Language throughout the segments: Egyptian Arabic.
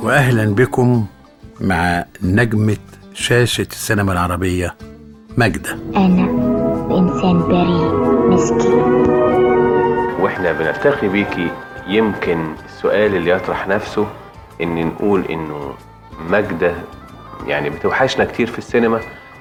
واهلا بكم مع نجمة شاشة السينما العربية ماجدة أنا إنسان بريء مسكين واحنا بنلتقي بيكي يمكن السؤال اللي يطرح نفسه ان نقول انه ماجدة يعني بتوحشنا كتير في السينما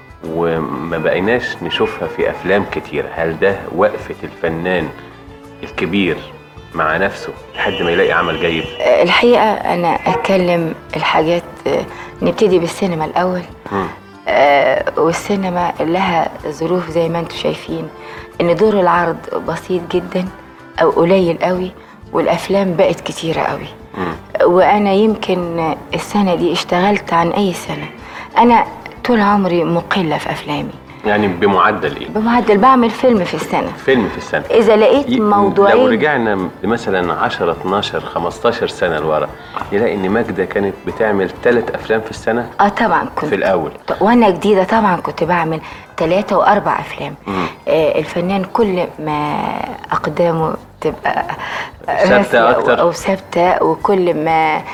وما بقيناش نشوفها في افلام كتير هل ده وقفة الفنان الكبير مع نفسه لحد ما يلاقي عمل جيد الحقيقة أنا أتكلم الحاجات نبتدي بالسينما الأول مم. آه، والسينما لها ظروف زي ما انتم شايفين ان دور العرض بسيط جدا او قليل قوي والافلام بقت كتيرة قوي مم. وانا يمكن السنة دي اشتغلت عن اي سنة انا طول عمري مقلة في افلامي يعني بمعدل ايه بمعدل بعمل فيلم في السنة فيلم في السنة اذا لقيت ي- لو موضوعين رجعنا مثلا 10 12 15 سنة لورا نلاقي ان ماجدة كانت بتعمل ثلاث افلام في السنة اه طبعا كنت في الاول وانا جديده طبعا كنت بعمل ثلاثة واربع افلام مم. آه الفنان كل ما اقدامه تبقى ثابتة راسية أكتر. او ثابته وكل ما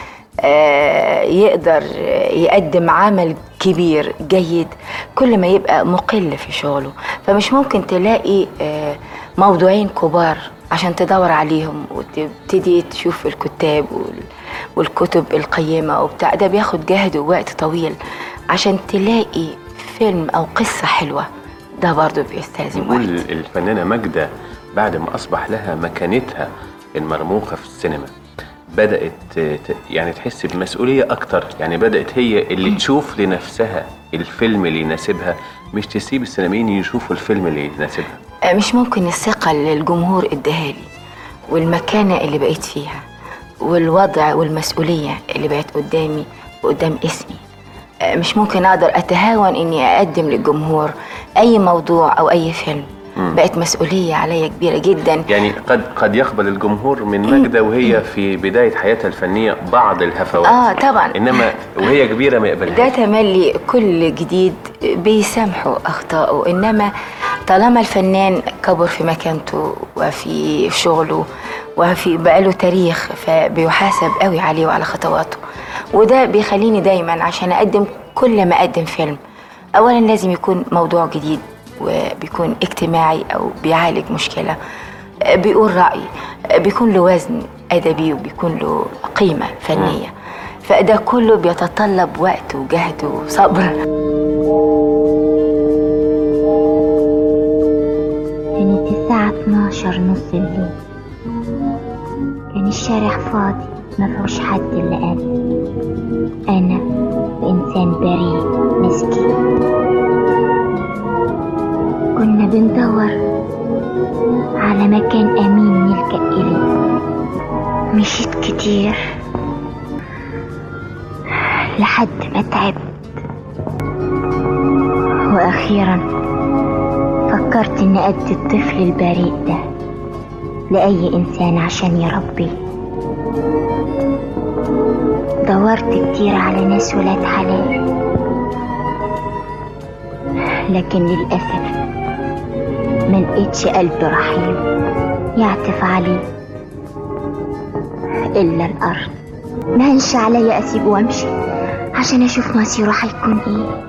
آه يقدر يقدم عمل كبير جيد كل ما يبقى مقل في شغله فمش ممكن تلاقي آه موضوعين كبار عشان تدور عليهم وتبتدي تشوف الكتاب وال- والكتب القيمة وبتاع ده بياخد جهد ووقت طويل عشان تلاقي فيلم أو قصة حلوة ده برضو بيستلزم نقول وقت الفنانة ماجدة بعد ما أصبح لها مكانتها المرموقة في السينما بدأت ت- يعني تحس بمسؤولية أكتر يعني بدأت هي اللي تشوف لنفسها الفيلم اللي يناسبها مش تسيب السينمائيين يشوفوا الفيلم اللي يناسبها آه، مش ممكن الثقة اللي الجمهور اداها لي والمكانة اللي بقيت فيها والوضع والمسؤولية اللي بقت قدامي وقدام اسمي آه، مش ممكن اقدر اتهاون اني اقدم للجمهور اي موضوع او اي فيلم بقت مسؤولية عليا كبيرة جدا يعني قد قد يقبل الجمهور من ماجدة وهي في بداية حياتها الفنية بعض الهفوات اه طبعا إنما وهي كبيرة ما ده يقبلهاش تملي كل جديد بيسامحوا اخطائه انما طالما الفنان كبر في مكانته وفي شغله وفي بقاله تاريخ فبيحاسب قوي عليه وعلى خطواته وده بيخليني دايما عشان اقدم كل ما اقدم فيلم اولا لازم يكون موضوع جديد وبيكون اجتماعي او بيعالج مشكله بيقول راي بيكون له وزن ادبي وبيكون له قيمه فنيه فده كله بيتطلب وقت وجهد وصبر كانت الساعة 12 نص الليل كان الشارع فاضي ما فيهوش حد إلا أنا أنا وإنسان بريء مسكين كنا بندور على مكان أمين نلجأ إليه مشيت كتير لحد ما تعبت وأخيرا فكرت إن أدي الطفل البريء ده لأي إنسان عشان يربيه دورت كتير على ناس ولاد حلال لكن للأسف ما لقيتش قلب رحيم يعطف عليه إلا الأرض ما هنش عليا أسيبه وأمشي عشان أشوف مصيره هيكون إيه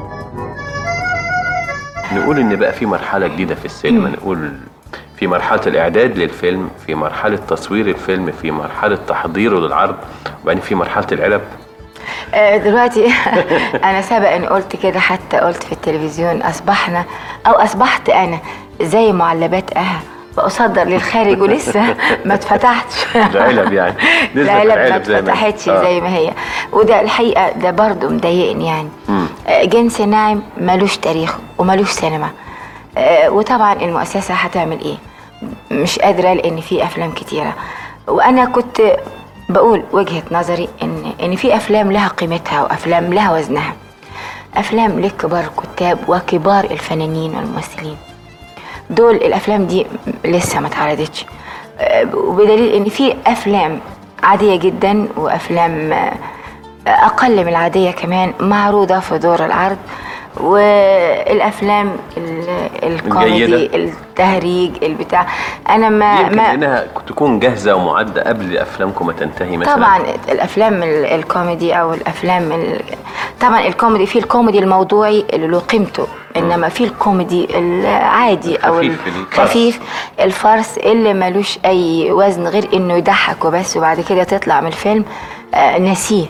نقول ان بقى في مرحله جديده في السينما نقول في مرحله الاعداد للفيلم في مرحله تصوير الفيلم في مرحله تحضيره للعرض وبعدين في مرحله العلب آه، دلوقتي انا سبق ان قلت كده حتى قلت في التلفزيون اصبحنا او اصبحت انا زي معلبات اها بصدر للخارج ولسه ما اتفتحتش العلب يعني نزلت العلب ما العلب زي ما هي. اتفتحتش آه. زي ما هي وده الحقيقه ده برضو مضايقني يعني مم. آه، جنس ناعم ملوش تاريخ وملوش سينما آه، وطبعا المؤسسه هتعمل ايه مش قادره لان في افلام كتيره وانا كنت بقول وجهه نظري ان ان في افلام لها قيمتها وافلام لها وزنها افلام لكبار الكتاب وكبار الفنانين والممثلين دول الافلام دي لسه ما اتعرضتش آه، وبدليل ان في افلام عاديه جدا وافلام آه، اقل من العاديه كمان معروضه في دور العرض والافلام ال- الكوميدي الجيدة. التهريج البتاع انا ما يمكن ما انها تكون جاهزه ومعده قبل افلامكم ما تنتهي مثلا طبعا الافلام ال- الكوميدي او الافلام ال... طبعا الكوميدي في الكوميدي الموضوعي اللي له قيمته انما في الكوميدي العادي او الخفيف، الفرس. الخفيف الفرس اللي ملوش اي وزن غير انه يضحك وبس وبعد كده تطلع من الفيلم آه نسيه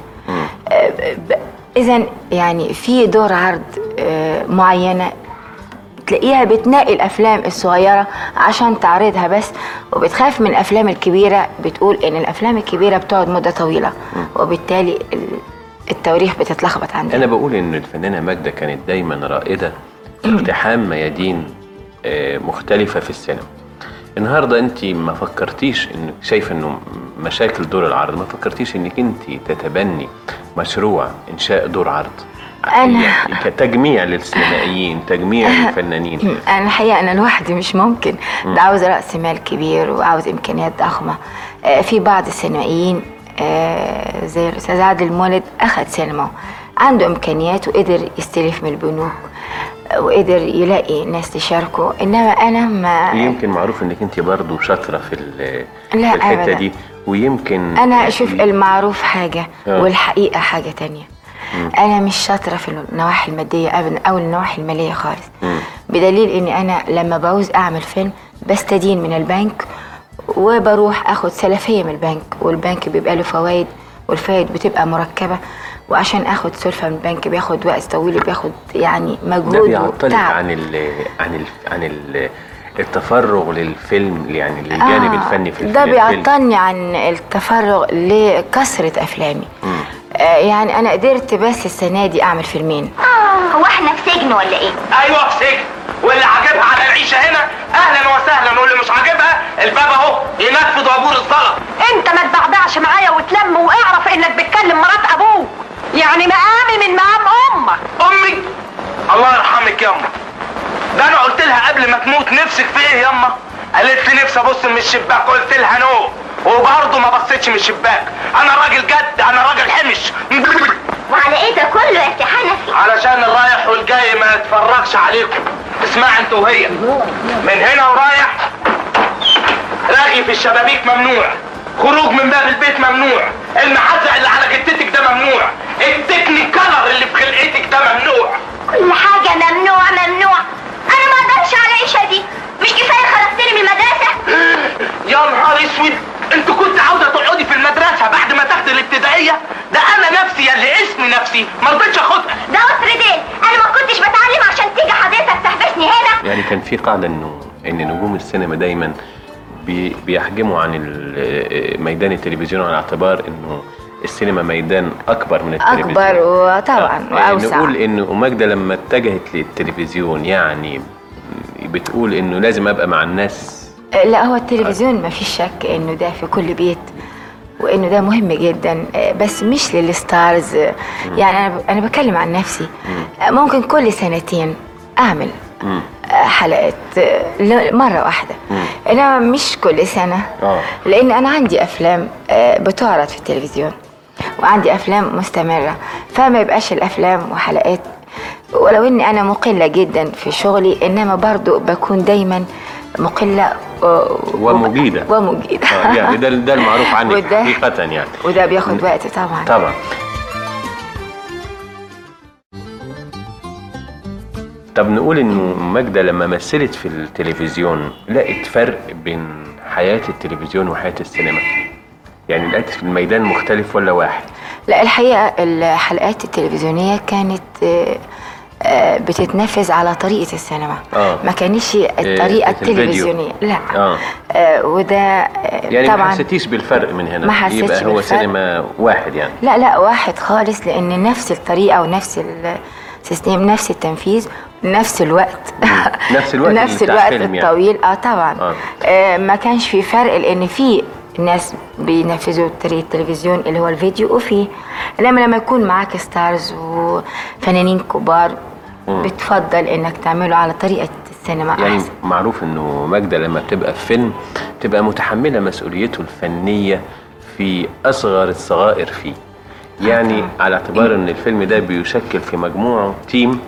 اذا يعني في دور عرض آه معينه تلاقيها بتنقي الافلام الصغيره عشان تعرضها بس وبتخاف من الافلام الكبيره بتقول ان الافلام الكبيره بتقعد مده طويله وبالتالي ال- التواريخ بتتلخبط عندنا انا بقول ان الفنانه ماجده كانت دايما رائده في اقتحام ميادين آه، مختلفه في السينما النهارده انت ما فكرتيش انك شايفه انه مشاكل دور العرض ما فكرتيش انك انت تتبني مشروع انشاء دور عرض أنا- يعني كتجميع للسينمائيين تجميع للفنانين انا الحقيقه انا لوحدي مش ممكن ده عاوز راس مال كبير وعاوز امكانيات ضخمه آه، في بعض السينمائيين آه، زي الاستاذ عادل مولد اخذ سينما عنده امكانيات وقدر يستلف من البنوك آه، وقدر يلاقي ناس تشاركه انما انا ما يمكن معروف انك انت برضو شاطره في ال- لا في الحته أبداً. دي ويمكن انا اشوف المعروف حاجه آه. والحقيقه حاجه تانية انا مش شاطره في النواحي الماديه ابدا او النواحي الماليه خالص مم. بدليل اني انا لما بعوز اعمل فيلم بستدين من البنك وبروح اخد سلفيه من البنك والبنك بيبقى له فوائد والفوائد بتبقى مركبه وعشان اخد سلفه من البنك بياخد وقت طويل وبياخد يعني ده مجهود بيعطلك وتعب عن ال عن ال عن ال التفرغ للفيلم يعني للجانب آه، الفني في ده الفيلم بيعطلني عن التفرغ لكثرة أفلامي آه يعني أنا قدرت بس السنة دي أعمل فيلمين هو احنا في سجن ولا ايه؟ ايوه في سجن واللي عاجبها على العيشه هنا اهلا وسهلا واللي مش عاجبها الباب اهو ينفذ عبور الصلاه انت ما تبعبعش معايا وتلم واعرف انك بتكلم مرات ابوك يعني مقامي من مقام امك امي الله يرحمك ياما ده انا قلت لها قبل ما تموت نفسك في ايه ياما قالت لي نفسي ابص من الشباك قلت لها نو وبرضه ما بصيتش من الشباك انا راجل جد انا راجل حمش وعلى ايه ده كله يا سي حنفي؟ علشان الرايح والجاي ما يتفرجش عليكم اسمع انت وهي من هنا ورايح رغي في الشبابيك ممنوع خروج من باب البيت ممنوع المحزق اللي على جتتك ده ممنوع التكني كلر اللي في خلقتك ده ممنوع كل حاجة ممنوع ممنوع انا ما اقدرش على العيشة دي مش كفاية خرجتني من المدرسة يا نهار اسود انت كنت عاوزه تقعدي في المدرسه بعد ما تاخدي الابتدائيه ده انا نفسي اللي اسمي نفسي ما رضيتش اخدها ده قصر دين انا ما كنتش بتعلم عشان تيجي حضرتك تحبسني هنا يعني كان في قاعده انه ان نجوم السينما دايما بي بيحجموا عن ال- ميدان التلفزيون على اعتبار انه السينما ميدان اكبر من التلفزيون أكبر وطبعا آه، يعني وأوسع نقول انه ماجده لما اتجهت للتلفزيون يعني بتقول انه لازم ابقى مع الناس آه، لا هو التلفزيون ما فيش شك إنه ده في كل بيت وإنه ده مهم جدا آه، بس مش للستارز آه، يعني أنا أنا بتكلم عن نفسي آه، ممكن كل سنتين أعمل مم. آه، حلقات آه، ل- مرة واحدة إنما مش كل سنة آه. لأن أنا عندي أفلام آه، بتعرض في التلفزيون وعندي أفلام مستمرة فما يبقاش الأفلام وحلقات ولو إني أنا مقلة جدا في شغلي إنما برضو بكون دايما مقلة آه، ومجيدة. ومجيدة آه، يعني ده ده المعروف عنك وده- حقيقه يعني وده بياخد وقت طبعا طبعا طب نقول انه ماجدة لما مثلت في التلفزيون لقت فرق بين حياة التلفزيون وحياة السينما يعني لقيت في الميدان مختلف ولا واحد لا الحقيقة الحلقات التلفزيونية كانت آه، آه، بتتنفذ على طريقة السينما آه. ما كانش الطريقة في الفيديو. التلفزيونية لا آه. آه، وده آه، يعني ما طبعا حسيتيش بالفرق من هنا ما حسيتش يبقى هو بالفرق. سينما واحد يعني لا لا واحد خالص لان نفس الطريقه ونفس السيستم نفس التنفيذ نفس الوقت نفس الوقت اللي نفس بتاع الوقت فيلم يعني. الطويل اه طبعا آه. آه ما كانش في فرق لان في ناس بينفذوا طريقه التلفزيون اللي هو الفيديو وفي لما لما يكون معاك ستارز وفنانين كبار بتفضل انك تعمله على طريقه السينما يعني احسن معروف انه ماجدة لما بتبقى في فيلم تبقى متحملة مسؤوليته الفنية في اصغر الصغائر فيه يعني على اعتبار ان الفيلم ده بيشكل في مجموعه تيم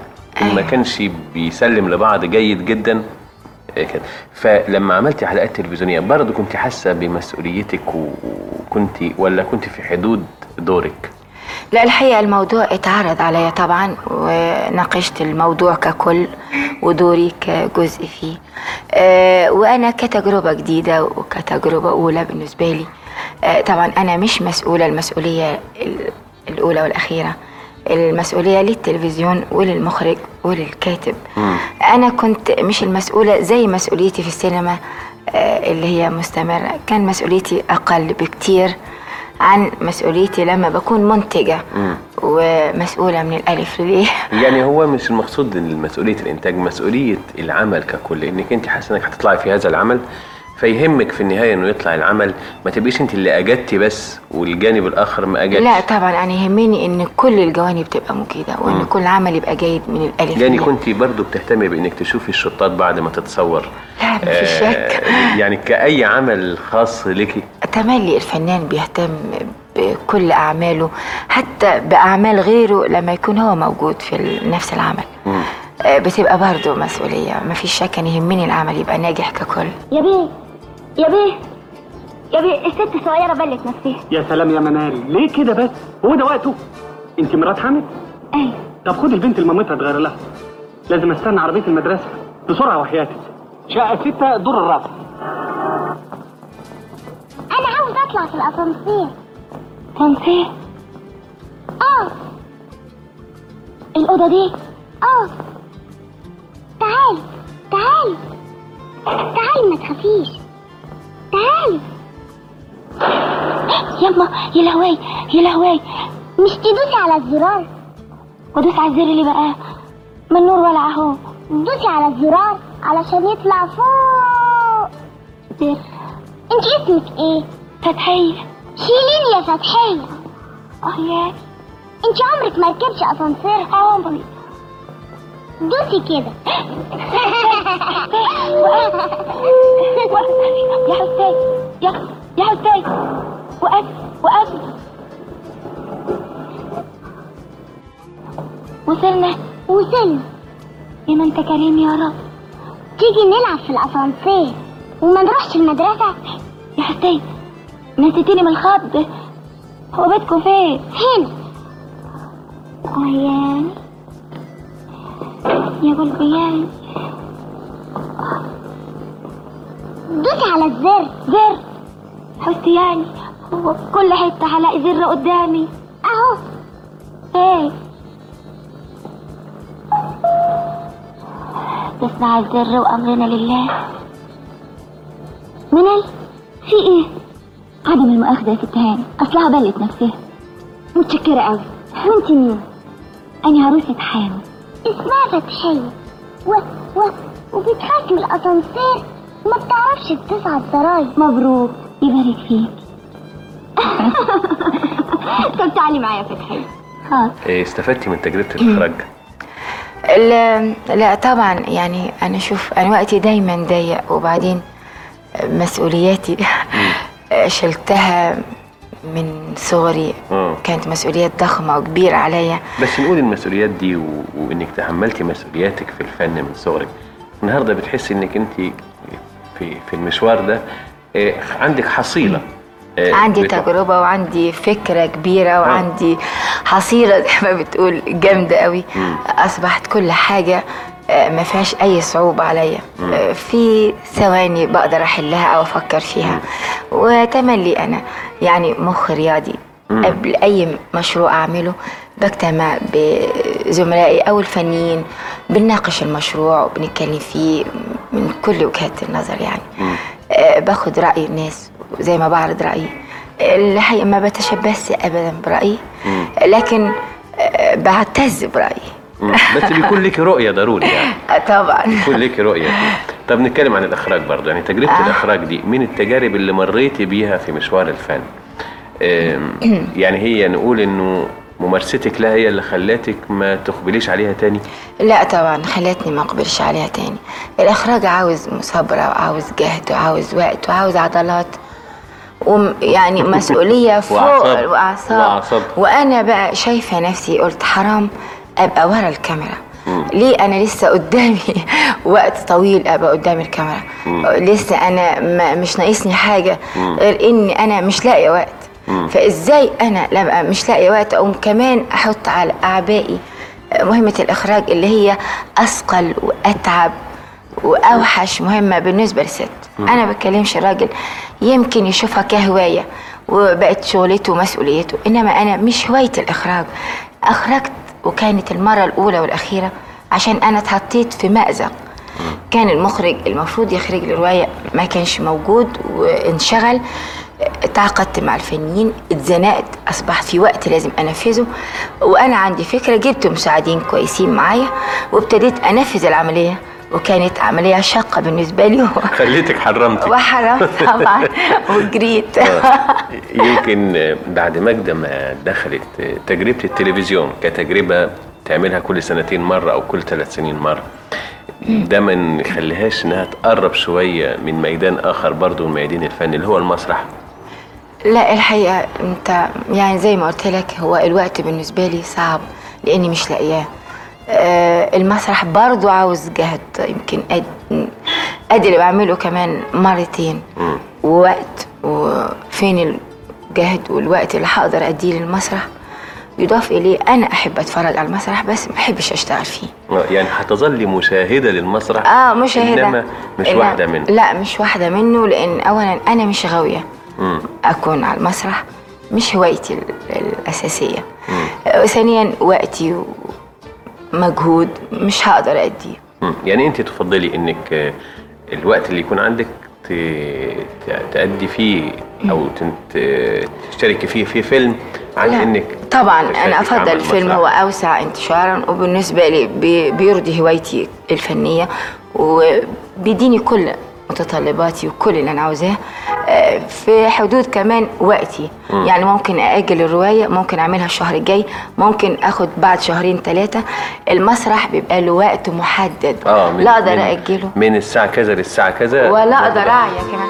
ما أيوة. كانش بيسلم لبعض جيد جدا آه، كده فلما عملتي حلقات تلفزيونيه برضه كنت حاسه بمسؤوليتك و- وكنت ولا كنت في حدود دورك لا الحقيقة الموضوع اتعرض عليا طبعا وناقشت الموضوع ككل ودوري كجزء فيه آه، وأنا كتجربة جديدة وكتجربة أولى بالنسبة لي آه، طبعا أنا مش مسؤولة المسؤولية ال- الأولى والأخيرة المسؤولية للتلفزيون وللمخرج وللكاتب أنا كنت مش المسؤولة زي مسؤوليتي في السينما آه، اللي هي مستمرة كان مسؤوليتي أقل بكتير عن مسؤوليتي لما بكون منتجة ومسؤولة من الألف لليه يعني هو مش المقصود إن مسؤوليه الانتاج مسؤوليه العمل ككل انك انت حاسه انك هتطلعي في هذا العمل فيهمك في النهايه انه يطلع العمل ما تبقيش انت اللي اجدتي بس والجانب الاخر ما اجدش لا طبعا أنا يهمني إن كل الجوانب تبقى مجيدة وإن كل عمل يبقى جيد من الألف يعني لليه كنت برضو بتهتمي بانك تشوفي الشطات بعد ما تتصور لا مفيش شك آه، يعني كأي عمل خاص لك تملي الفنان بيهتم بكل أعماله حتى بأعمال غيره لما يكون هو موجود في ال- نفس العمل آه، بتبقى برضه مسؤولية ما فيش شك أن يهمني العمل يبقى ناجح ككل يا بيه يا بيه يا بيه الست الصغيرة بلت نفسها يا سلام يا منال ليه كده بس هو ده وقته انت مرات حامد ايوه طب خد البنت لمامتها تغير لها لازم استنى عربيه المدرسه بسرعه وحياتك شقه ستة دور الرابع انا عاوز اطلع في الاسانسير اسانسير اه الاوضه دي اه تعالي تعالي تعالي ما تخافيش تعالي يما يا لهوي يا لهوي مش تدوسي على الزرار ودوس على الزر اللي بقى ما النور ولع اهو دوسي على الزرار علشان يطلع فوق زر انت اسمك ايه فتحية شيلين يا فتحية اه يا انت عمرك ما ركبتش اسانسير عمري دوسي كده يا حسين يا يا حسين وقف وقف وصلنا وصلنا يا ما انت كريم يا رب تيجي نلعب في الاسانسير وما نروحش المدرسة يا حسين نسيتيني من الخط هو بيتكم فين؟ هنا عيان يا بلبيان دوسي على الزر زر حسي يعني هو في كل حتة هلاقي زر قدامي اهو ايه تسمع الزر وامرنا لله منال في ايه عدم المؤاخذة يا ست هاني اصلها بلت نفسها متشكرة قوي وانت مين انا عروسة حامد اسمها فتحية و و وبتخاف من الاسانسير ما بتعرفش تصعد سراي مبروك يبارك فيك طب تعالي معايا يا فتحية حاضر إيه، استفدتي من تجربه الاخراج لا, لا طبعا يعني انا شوف انا وقتي دايما ضيق وبعدين مسؤولياتي شلتها من صغري مم. كانت مسؤوليات ضخمة وكبيرة عليا بس نقول المسؤوليات دي و... وانك تحملتي مسؤولياتك في الفن من صغرك النهارده بتحسي انك انت في في المشوار ده إيه، عندك حصيله إيه، عندي بت- تجربة وعندي فكرة كبيرة وعندي حصيلة زي ما بتقول جامدة قوي أصبحت كل حاجة آه، ما فيهاش أي صعوبة عليا آه، في ثواني بقدر أحلها أو أفكر فيها وتملي أنا يعني مخ رياضي قبل أي مشروع أعمله بجتمع بزملائي أو الفنيين بنناقش المشروع وبنتكلم فيه من كل وجهات النظر يعني آه، باخد رأي الناس زي ما بعرض رأيي الحقيقة ما بتشبثش أبدا برأيي لكن آه، بعتز برأيي مم. بس بيكون لك رؤيه ضروري يعني آه، طبعا بيكون لك رؤيه طب نتكلم عن الاخراج برضه يعني تجربه آه. الاخراج دي من التجارب اللي مريتي بيها في مشوار الفن آم، يعني هي نقول انه ممارستك لها هي اللي خلاتك ما تقبليش عليها تاني لا طبعا خلتني ما اقبلش عليها تاني الاخراج عاوز مثابره وعاوز جهد وعاوز وقت وعاوز عضلات وم يعني مسؤوليه فوق وأعصاب. واعصاب وأعصاب. وانا بقى شايفه نفسي قلت حرام ابقى ورا الكاميرا ليه انا لسه قدامي وقت طويل ابقى قدام الكاميرا لسه انا ما مش ناقصني حاجه غير اني انا مش لاقيه وقت فازاي انا لما مش لاقيه وقت اقوم كمان احط على اعبائي مهمه الاخراج اللي هي اثقل واتعب واوحش مهمه بالنسبه للست انا بتكلمش راجل يمكن يشوفها كهوايه وبقت شغلته ومسؤوليته انما انا مش هوايه الاخراج اخرجت وكانت المره الاولى والاخيره عشان انا اتحطيت في مازق كان المخرج المفروض يخرج لي روايه ما كانش موجود وانشغل تعاقدت مع الفنيين اتزنقت اصبح في وقت لازم انفذه وانا عندي فكره جبت مساعدين كويسين معايا وابتديت انفذ العمليه وكانت عمليه شاقه بالنسبه لي خليتك حرمتي وحرمت طبعا وجريت يمكن بعد ماجدة ما دخلت تجربة التلفزيون كتجربة تعملها كل سنتين مرة أو كل ثلاث سنين مرة ده ما نخليهاش انها تقرب شوية من ميدان آخر برضو من ميادين الفن اللي هو المسرح لا الحقيقه انت يعني زي ما قلت لك هو الوقت بالنسبه لي صعب لاني مش لاقياه آه، المسرح برضو عاوز جهد يمكن قد قد اللي بعمله كمان مرتين ووقت وفين الجهد والوقت اللي هقدر اديه للمسرح يضاف اليه انا احب اتفرج على المسرح بس ما احبش اشتغل فيه يعني هتظلي مشاهدة للمسرح اه مشاهده إنما مش لا، واحدة منه لا مش واحده منه لان اولا انا مش غاويه مم. اكون على المسرح مش هوايتي ال- الاساسيه آه، ثانيا وقتي ومجهود مش هقدر اديه مم. يعني انت تفضلي انك آه، الوقت اللي يكون عندك ت- ت- تأدي فيه او تن- ت- تشتركي فيه في فيلم عن لا، انك طبعا تشاركي انا في افضل عمل فيلم مسرح. هو اوسع انتشارا وبالنسبه لي بي- بيرضي هوايتي الفنيه وبيديني كل متطلباتي وكل اللي انا عاوزاه آه، في حدود كمان وقتي يعني ممكن ااجل الروايه ممكن اعملها الشهر الجاي ممكن اخد بعد شهرين ثلاثه المسرح بيبقى له وقت محدد اه من لا اقدر من- اجله من الساعة كذا للساعة كذا ولا اقدر اعيا كمان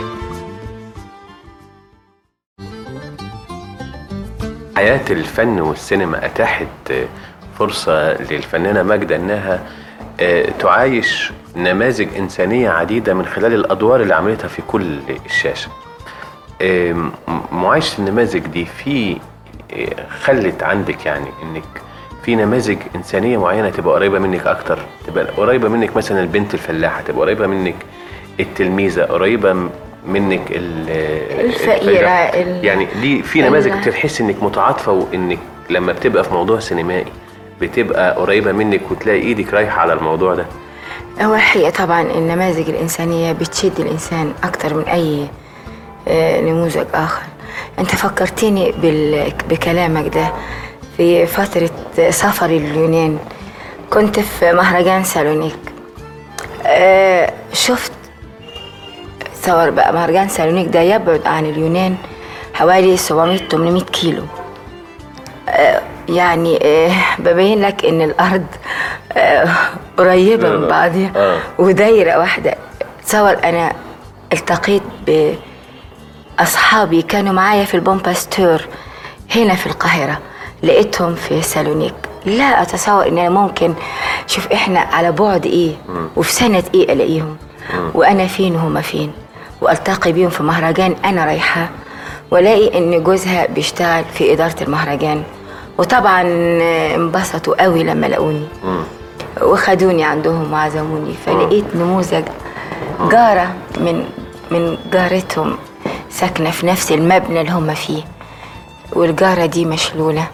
حياة الفن والسينما أتاحت آه، فرصة للفنانة ماجدة أنها آه، تعايش نماذج إنسانية عديدة من خلال الأدوار اللي عملتها في كل الشاشة آم، معايشة النماذج دي في آه، خلت عندك يعني انك في نماذج انسانيه معينه تبقى قريبه منك اكتر تبقى قريبه منك مثلا البنت الفلاحه تبقى قريبه منك التلميذه قريبه م- منك ال- الفقيرة، الفلاح. ال- يعني دي في نماذج ال- تحس انك متعاطفه وانك لما بتبقى في موضوع سينمائي بتبقى قريبه منك وتلاقي ايدك رايحه على الموضوع ده هو الحقيقة طبعا النماذج الإنسانية بتشد الإنسان أكتر من أي آه، نموذج آخر أنت فكرتني بال- بكلامك ده في فترة سفر اليونان كنت في مهرجان سالونيك آه، شفت تصور بقى مهرجان سالونيك ده يبعد عن اليونان حوالي 700 800 كيلو آه، يعني آه، ببين لك ان الارض آه، قريبه من بعضها آه. ودايره واحده تصور انا التقيت باصحابي كانوا معايا في البومباستور هنا في القاهره لقيتهم في سالونيك لا اتصور ان انا ممكن شوف احنا على بعد ايه وفي سنه ايه الاقيهم وانا فين وهما فين والتقي بيهم في مهرجان انا رايحه والاقي ان جوزها بيشتغل في اداره المهرجان وطبعا انبسطوا قوي لما لقوني وخدوني عندهم وعزموني فلقيت نموذج جارة من من جارتهم ساكنة في نفس المبنى اللي هم فيه والجارة دي مشلولة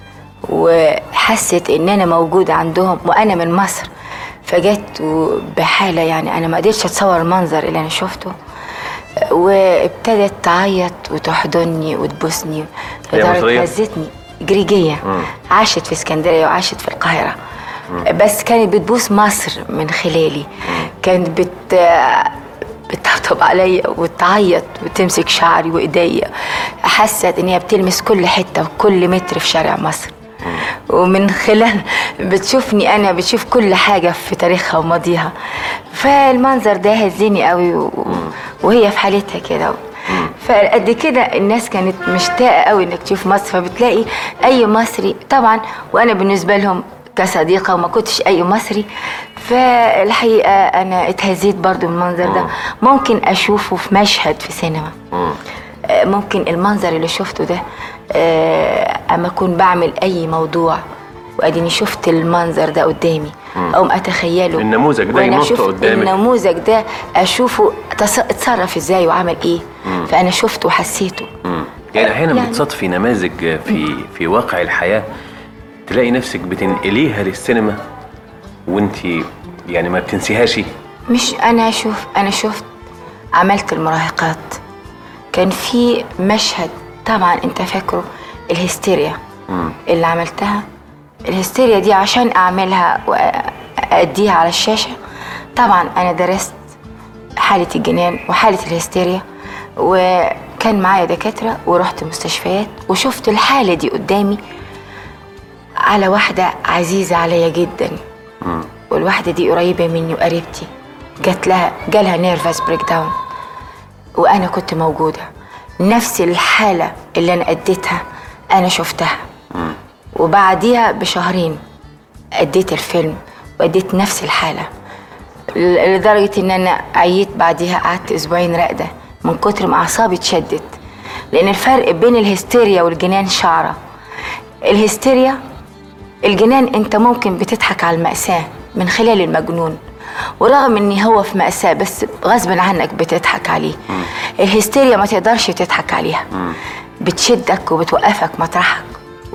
وحست ان انا موجودة عندهم وانا من مصر فجت بحالة يعني انا ما قدرتش اتصور المنظر اللي انا شفته وابتدت تعيط وتحضني وتبوسني هي لدرجة مصرية؟ هزتني جريجية عاشت في اسكندرية وعاشت في القاهرة بس كانت بتبوس مصر من خلالي كانت بت بتطبطب عليا وتعيط وتمسك شعري وايديا حست ان هي بتلمس كل حته وكل متر في شارع مصر ومن خلال بتشوفني انا بتشوف كل حاجه في تاريخها وماضيها فالمنظر ده هزني قوي و... وهي في حالتها كده فقد كده الناس كانت مشتاقه قوي انك تشوف مصر فبتلاقي اي مصري طبعا وانا بالنسبه لهم كصديقة وما كنتش أي مصري فالحقيقة أنا اتهزيت برضو من المنظر ده ممكن أشوفه في مشهد في سينما آه، ممكن المنظر اللي شفته ده آه، أما أكون بعمل أي موضوع وأديني شفت المنظر ده قدامي أقوم أتخيله النموذج ده وأنا ينط شفت قدامك. النموذج ده أشوفه تص- اتصرف إزاي وعمل إيه فأنا شفته وحسيته مم. يعني احيانا يعني- بتصادفي نماذج في في واقع الحياه تلاقي نفسك بتنقليها للسينما وانت يعني ما بتنسيهاش مش انا شوف انا شفت عملت المراهقات كان في مشهد طبعا انت فاكره الهستيريا اللي عملتها الهستيريا دي عشان اعملها واديها على الشاشه طبعا انا درست حاله الجنان وحاله الهستيريا وكان معايا دكاتره ورحت مستشفيات وشفت الحاله دي قدامي على واحده عزيزه عليا جدا والواحدة دي قريبة مني وقريبتي جات لها جالها نيرفس بريك داون وأنا كنت موجودة نفس الحالة اللي أنا أديتها أنا شفتها وبعديها بشهرين أديت الفيلم وأديت نفس الحالة ل- لدرجة إن أنا عييت بعديها قعدت أسبوعين راقدة من كتر ما أعصابي اتشدت لأن الفرق بين الهستيريا والجنان شعرة الهستيريا الجنان انت ممكن بتضحك على المأساة من خلال المجنون ورغم ان هو في مأساة بس غصب عنك بتضحك عليه الهستيريا ما تقدرش تضحك عليها بتشدك وبتوقفك مطرحك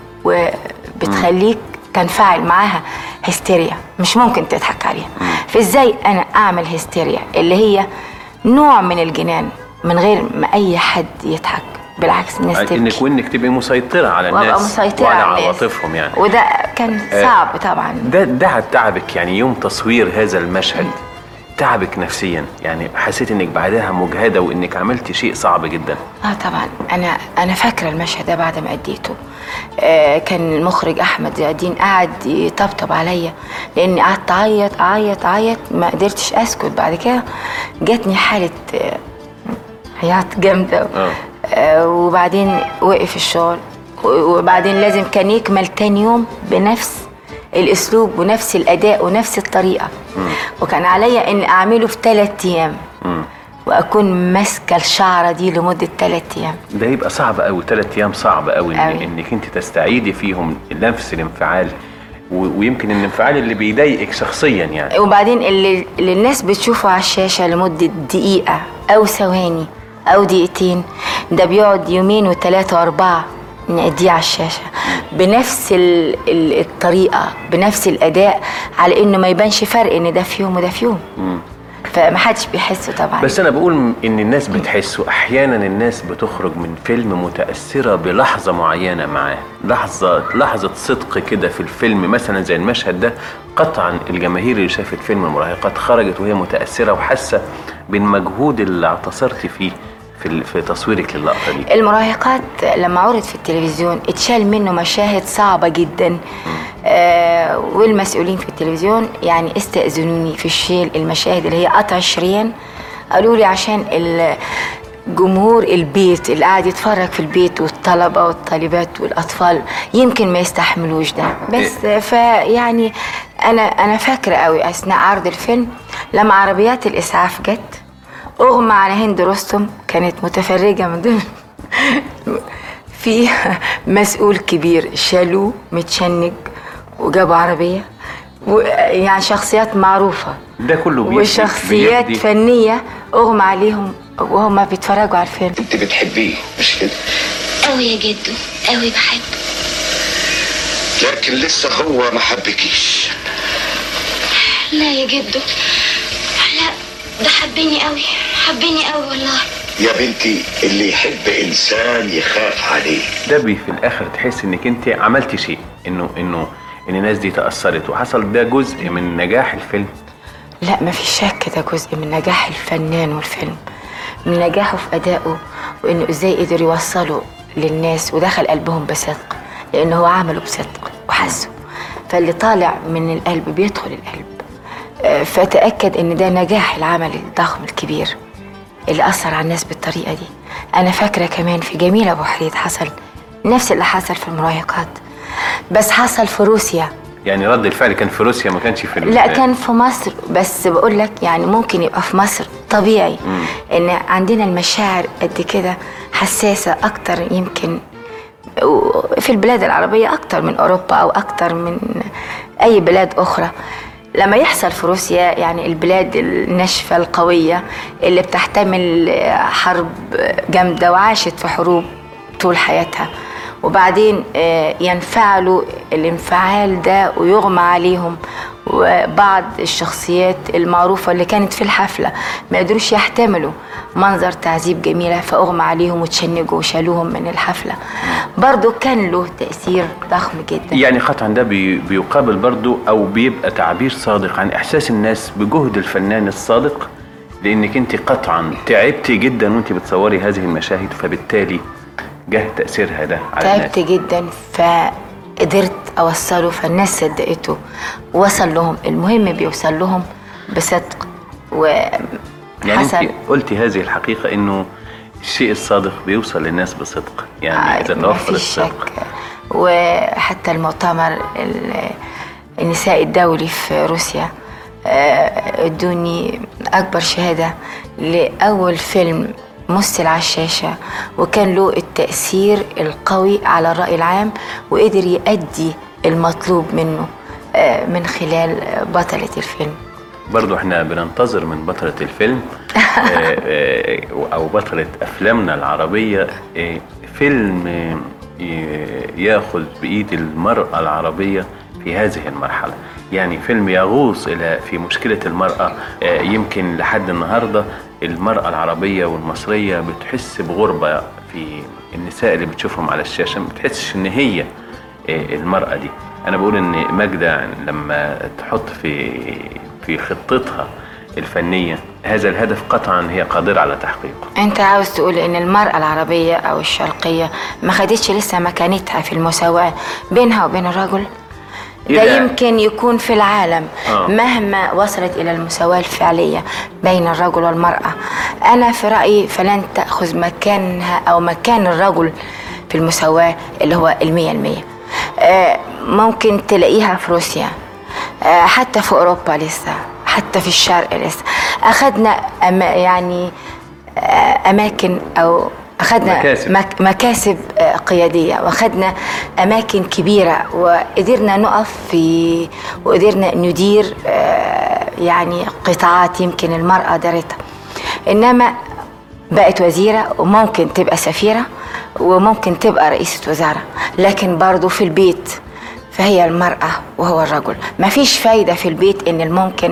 وبتخليك تنفعل معاها هستيريا مش ممكن تضحك عليها فازاي انا اعمل هستيريا اللي هي نوع من الجنان من غير ما اي حد يضحك بالعكس الناس انك تبكي وانك تبقي مسيطره على الناس وابقى مسيطرة وعلى على الناس عواطفهم يعني وده كان صعب طبعا ده ده تعبك يعني يوم تصوير هذا المشهد تعبك نفسيا يعني حسيت انك بعدها مجهده وانك عملت شيء صعب جدا اه طبعا انا انا فاكره المشهد ده بعد ما اديته آه كان المخرج احمد ضياء الدين قعد يطبطب عليا لاني قعدت اعيط اعيط اعيط ما قدرتش اسكت بعد كده جاتني حاله آه، عياط جامده آه. آه وبعدين وقف الشغل و- وبعدين لازم كان يكمل تاني يوم بنفس الاسلوب ونفس الاداء ونفس الطريقه وكان عليا ان اعمله في ثلاث ايام واكون ماسكه الشعره دي لمده ثلاث ايام ده يبقى صعب قوي ثلاث ايام صعب قوي إن أوي. انك انت تستعيدي فيهم نفس الانفعال و- ويمكن الانفعال اللي بيضايقك شخصيا يعني وبعدين اللي, اللي الناس بتشوفه على الشاشة لمدة دقيقة أو ثواني أو دقيقتين ده بيقعد يومين وثلاثة وأربعة نأديه على الشاشة بنفس ال- ال- الطريقة بنفس الأداء على إنه ما يبانش فرق إن ده في يوم وده في يوم فمحدش بيحسه طبعا بس انا بقول م- ان الناس بتحس واحيانا الناس بتخرج من فيلم متاثره بلحظه معينه معاه لحظه لحظه صدق كده في الفيلم مثلا زي المشهد ده قطعا الجماهير اللي شافت فيلم المراهقات خرجت وهي متاثره وحاسه بالمجهود اللي اعتصرت فيه في ال- في تصويرك للقطه دي المراهقات لما عرض في التلفزيون اتشال منه مشاهد صعبة جدا آه والمسؤولين في التلفزيون يعني استأذنوني في الشيل المشاهد اللي هي قطع الشريان قالوا لي عشان ال- جمهور البيت اللي قاعد يتفرج في البيت والطلبة والطالبات والأطفال يمكن ما يستحملوش ده بس فيعني أنا أنا فاكرة قوي أثناء عرض الفيلم لما عربيات الإسعاف جت اغمى على هند رستم كانت متفرجه من ضمن في مسؤول كبير شالوه متشنج وجابوا عربيه و- يعني شخصيات معروفه ده كله بيدي- وشخصيات بيدي- فنيه اغمى عليهم وهم بيتفرجوا على الفيلم انت بتحبيه مش كده قوي يا جدو قوي بحبه لكن لسه هو ما حبكيش لا يا جدو لا ده حبني قوي حبني قوي والله يا بنتي اللي يحب انسان يخاف عليه ده بي في الاخر تحس انك انت عملتي شيء انه انه ان الناس دي تاثرت وحصل ده جزء من نجاح الفيلم لا ما في شك ده جزء من نجاح الفنان والفيلم من نجاحه في أدائه وإنه إزاي قدر يوصله للناس ودخل قلبهم بصدق لأنه هو عمله بصدق وحسه فاللي طالع من القلب بيدخل القلب آه، فتأكد إن ده نجاح العمل الضخم الكبير اللي أثر على الناس بالطريقة دي أنا فاكرة كمان في جميلة أبو حريد حصل نفس اللي حصل في المراهقات بس حصل في روسيا يعني رد الفعل كان في روسيا ما كانش في ال- لا كان في مصر بس بقول لك يعني ممكن يبقى في مصر طبيعي ان عندنا المشاعر قد كده حساسة اكتر يمكن في البلاد العربية اكتر من اوروبا او اكتر من اي بلاد اخرى لما يحصل في روسيا يعني البلاد الناشفة القوية اللي بتحتمل حرب جامدة وعاشت في حروب طول حياتها وبعدين آه، ينفعلوا الانفعال ده ويغمى عليهم وبعض الشخصيات المعروفة اللي كانت في الحفلة ما قدروش يحتملوا منظر تعذيب جميلة فأغمى عليهم وتشنجوا وشالوهم من الحفلة برضو كان له تأثير ضخم جدا يعني قطعا ده بي بيقابل برضو او بيبقى تعبير صادق عن احساس الناس بجهد الفنان الصادق لانك انت قطعا تعبتي جدا وانت بتصوري هذه المشاهد فبالتالي جه تاثيرها ده على الناس تعبت جدا فقدرت اوصله فالناس صدقته وصل لهم المهم بيوصل لهم بصدق يعني وحسن انت قلتي هذه الحقيقه انه الشيء الصادق بيوصل للناس بصدق يعني اذا ما توفر فيش الصدق شك وحتى المؤتمر ال- النسائي الدولي في روسيا آه، ادوني اكبر شهاده لاول فيلم مثل على الشاشه وكان له التاثير القوي على الراي العام وقدر يؤدي المطلوب منه آه، من خلال بطله الفيلم برضو احنا بننتظر من بطلة الفيلم آه، آه، او بطلة افلامنا العربية آه، فيلم آه، ي- ياخذ بايد المرأة العربية في هذه المرحلة يعني فيلم يغوص الى في مشكلة المرأة آه، يمكن لحد النهاردة المرأة العربية والمصرية بتحس بغربة في النساء اللي بتشوفهم على الشاشة ما بتحسش ان هي إيه المرأة دي أنا بقول إن ماجدة لما تحط في في خطتها الفنية هذا الهدف قطعا هي قادرة على تحقيقه انت عاوز تقول ان المرأة العربية او الشرقية ما خدتش لسه مكانتها في المساواة بينها وبين الرجل ده إذا- يمكن يكون في العالم آه. مهما وصلت الى المساواة الفعلية بين الرجل والمرأة انا في رأيي فلن تأخذ مكانها او مكان الرجل في المساواة اللي هو المية المية آه، ممكن تلاقيها في روسيا آه، حتى في اوروبا لسه حتى في الشرق لسه اخذنا أما يعني آه، اماكن او اخذنا مكاسب. مك مكاسب آه، قياديه واخذنا اماكن كبيره وقدرنا نقف في وقدرنا ندير آه، يعني قطاعات يمكن المراه دارتها انما بقت وزيره وممكن تبقى سفيره وممكن تبقى رئيسه وزراء لكن برضه في البيت فهي المرأة وهو الرجل ما فيش فايدة في البيت إن الممكن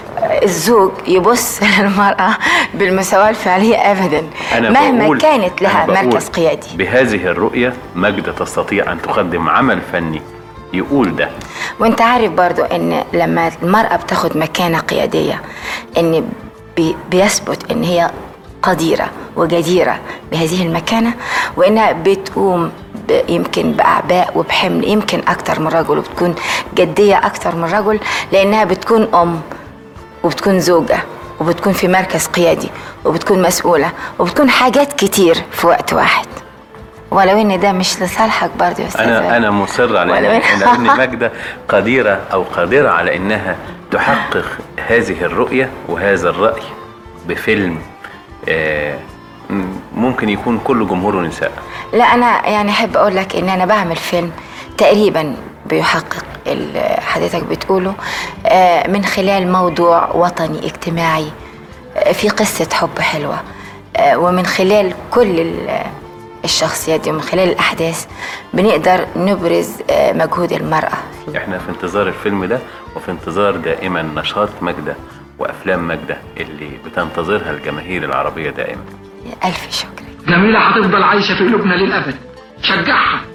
الزوج يبص للمرأة بالمساواة الفعلية أبدا أنا مهما بقول كانت لها أنا بقول مركز قيادي بهذه الرؤية ماجدة تستطيع أن تقدم عمل فني يقول ده وانت عارف برضو ان لما المرأة بتاخد مكانة قيادية ان بي بيثبت ان هي قديرة وجديرة بهذه المكانة وانها بتقوم ب- يمكن بأعباء وبحمل يمكن أكتر من رجل وبتكون جدية أكتر من رجل لأنها بتكون أم وبتكون زوجة وبتكون في مركز قيادي وبتكون مسؤولة وبتكون حاجات كتير في وقت واحد ولو ان ده مش لصالحك برضه يا استاذ أنا أنا مصر على ولو إن إن- على إن ماجدة قديرة أو قادرة على إنها تحقق هذه الرؤية وهذا الرأي بفيلم آه، م- ممكن يكون كل جمهوره نساء لا انا يعني احب اقول لك ان انا بعمل فيلم تقريبا بيحقق اللي حضرتك بتقوله آه، من خلال موضوع وطني اجتماعي آه، في قصة حب حلوة آه، ومن خلال كل ال- الشخصيات دي ومن خلال الأحداث بنقدر نبرز آه، مجهود المرأة احنا في انتظار الفيلم ده وفي انتظار دائما نشاط ماجدة وافلام ماجدة اللي بتنتظرها الجماهير العربية دائما ألف شكر جميلة هتفضل عايشة في قلوبنا للأبد شجعها